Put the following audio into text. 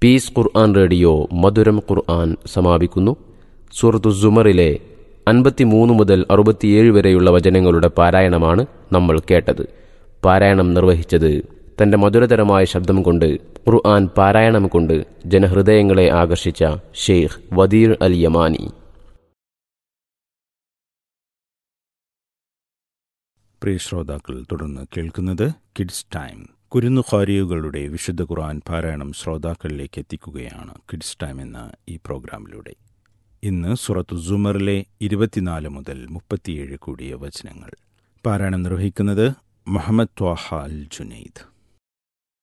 piece ഖുർആൻ radio മധുരം ഖുർആൻ സമാപിക്കുന്നു സൂറത്തു സുമറിലെ അൻപത്തിമൂന്ന് മുതൽ അറുപത്തിയേഴ് വരെയുള്ള വചനങ്ങളുടെ പാരായണമാണ് നമ്മൾ കേട്ടത് പാരായണം നിർവഹിച്ചത് തന്റെ മധുരതരമായ ശബ്ദം കൊണ്ട് ഖുർആൻ പാരായണം കൊണ്ട് ജനഹൃദയങ്ങളെ ആകർഷിച്ച ഷെയ്ഖ് വദീർ അൽ യമാനി പ്രിയ ശ്രോതാക്കൾ തുടർന്ന് കേൾക്കുന്നത് കിഡ്സ് ടൈം കുരുന്നു ഖാരിയുകളുടെ വിശുദ്ധ ഖുർആൻ പാരായണം ശ്രോതാക്കളിലേക്ക് എത്തിക്കുകയാണ് കിഡ്സ് ടൈം എന്ന ഈ പ്രോഗ്രാമിലൂടെ ഇന്ന് സുറത്തു സുമറിലെ ഇരുപത്തിനാല് മുതൽ മുപ്പത്തിയേഴ് കൂടിയ വചനങ്ങൾ പാരായണം നിർവഹിക്കുന്നത് മുഹമ്മദ് ത്വാഹ അൽ ജുനൈദ്